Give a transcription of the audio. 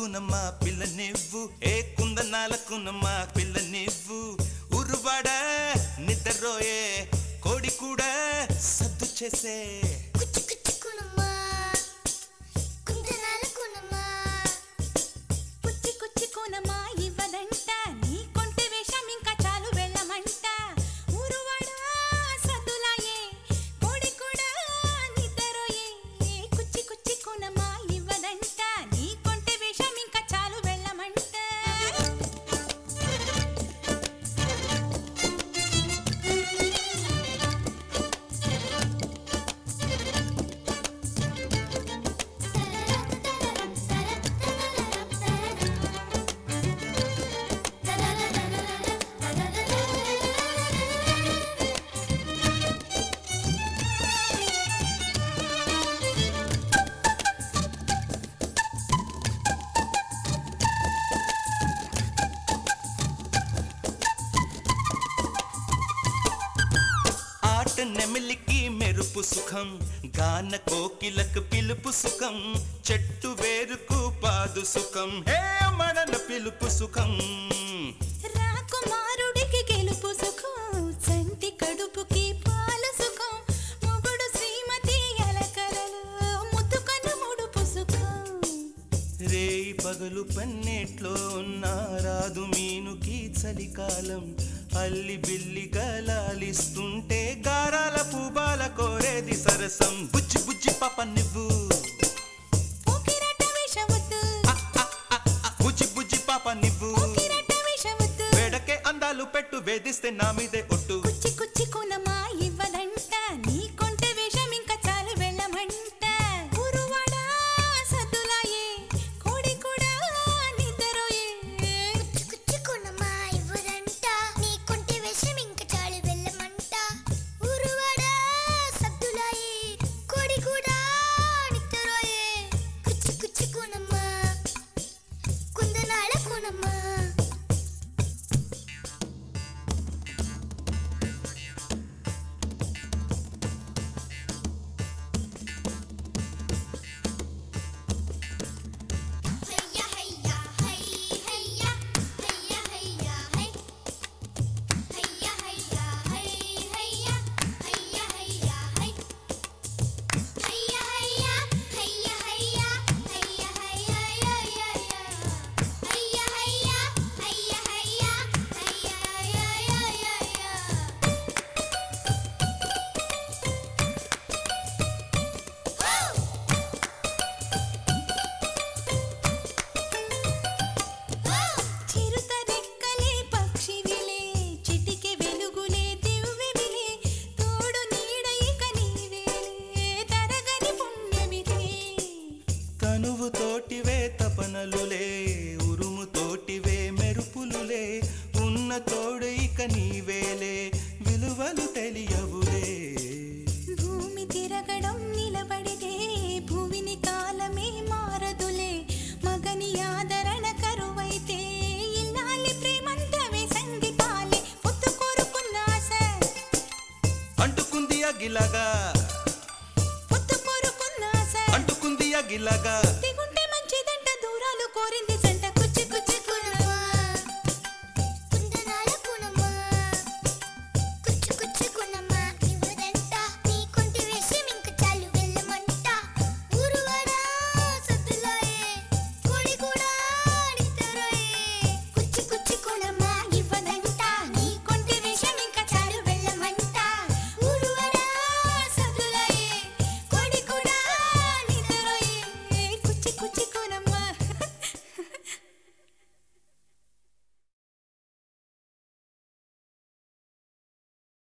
కునమ్మా పిల్ల నివ్వు ఏ కుందనాలకునమ్మా పిల్ల నివ్వు ఉరువాడ నిద్రరోయే కోడి కూడా సద్దు చేసే కుచ్చి కుచ్చి కునమ్మా కుందనాల కునమ్మా కుచ్చి కుచ్చి కోనమా ఇవ్వదంట నీ కొంటె వేషం ఇంకా చాలు వెళ్ళమంట ఊరువాడ సద్దులాయే కోడి కూడా నిద్రయే కుచ్చి కుచ్చి కోనమా ఇవ్వదంట నీ కొంటె వేషం ఇంకా చాలు వెళ్ళమంట ఆట నెమిలికి మెరుపు సుఖం గాన కోకిలకు పిలుపు సుఖం చెట్టు వేరుకు పాదు సుఖం హే మడన పిలుపు సుఖం రాకుమారుడికి గెలుపు సుఖం చంటి కడుపుకి పాల సుఖం మొగుడు శ్రీమతి ఎలకలలో ముద్దుకను ముడుపు సుఖం రేయి పగలు పన్నెట్లో ఉన్న రాదు మీనుకి చలికాలం అల్లి బిల్లి గలాలిస్తుంటే గారాల పూబాల కోరేది సరసం బుజ్జి బుజ్జి పాప నువ్వు పోకిరట వేషవద్దు బుజ్జి బుజ్జి పాప నువ్వు పోకిరట వేషవద్దు వేడకే అందాలు పెట్టు వేధిస్తే నా మీదే ఒట్టు కుచ్చి కుచ్చి కునమా ఇవ్వదంట నీ కొంటె వేషం ఇంకా చాలు వెళ్ళమంట గురువాడ సద్దులాయే కోడి కూడా నిద్రయే కుచ్చి కునమ్మా ఇవ్వదంట నీ కొంటి వేషం ఇంక చాలు వెళ్ళమంట ఊరువాడ సద్దులాయే కోడి కూడా నిద్రపోయే కుచ్చి కుచ్చి కునమ్మా కుందనాల కునమ్మా హయ్యా హయ్యా హై హయ్యా హయ్యా హయ్యా హై హయ్యా హయ్యా హై హయ్యా హయ్యా హయ్యా హై హయ్యా హయ్యా హయ్యా హయ్యా హయ్యా హయ్యా హయ్యా హయ్యా హయ్యా హయ్యా హయ్యా హయ్యా హయ్యా చిరుత రెక్కలే పక్షివిలే చిటికె వెలుగులే దివ్వెవిలే తోడు నీడ ఇక నీవేలే తరగని పుణ్యమిదే తనువు తోటివే తపనలులే ఉరుము తోటివే మెరుపులులే ఉన్న తోడు ఇక నీవేలే విలువలు తెలియవులే భూమి తిరగడం నిలబడితే భూమిని కాలమే మారదులే మగని ఆదరణ కరువైతే ఇల్లాలి ప్రేమంతవే సంగీతాలే పొత్తు కోరుకున్న ఆశ అంటుకుంది అగిలాగా పొత్తు కోరుకున్న ఆశ అంటుకుంది అగిలాగా దిగుంటే మంచిదంట దూరాలు కోరింది